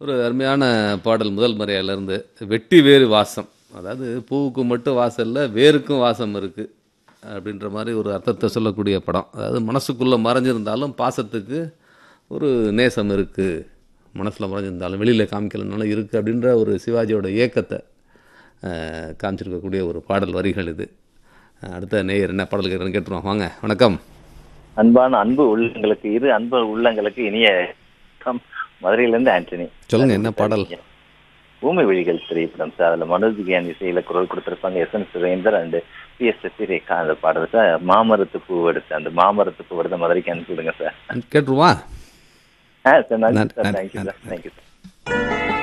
ஒரு அருமையான பாடல் முதல் மரியாதையிலேருந்து வெட்டி வேறு வாசம் அதாவது பூவுக்கு மட்டும் வாசம் இல்லை வேருக்கும் வாசம் இருக்குது அப்படின்ற மாதிரி ஒரு அர்த்தத்தை சொல்லக்கூடிய படம் அதாவது மனசுக்குள்ளே மறைஞ்சிருந்தாலும் பாசத்துக்கு ஒரு நேசம் இருக்குது மனசில் மறைஞ்சிருந்தாலும் வெளியில் காமிக்கலனாலும் இருக்குது அப்படின்ற ஒரு சிவாஜியோட இயக்கத்தை அஹ், காமிச்சிருக்கக்கூடிய ஒரு பாடல் வரிகள் இது அஹ், அடுத்த நேயர் என்ன பாடல் கேட்குறேன்னு கேட்டுருவோம் வாங்க வணக்கம் அன்பான அன்பு உள்ளங்களுக்கு இரு அன்பு உள்ளங்களுக்கு இனிய வணக்கம். மதுரையிலிருந்து ஆண்டனி சொல்லுங்க என்ன பாடல் பூமி விழிகள் திரைப்படம் சார் அதுல மனோஜ் கியான் இசையில குரல் கொடுத்திருப்பாங்க S N Surender and P S Rekha அந்த பாடல் சார் மாமரத்து பூ எடுத்து அந்த மாமரத்து பூ எடுத்து மதுரைக்கு அனுப்பி விடுங்க சார் கேட்டுருவா ஆ சார் நன்றி நன்றி, சார் நன்றி, தேங்க்யூ சார் நன்றி. Thank you sir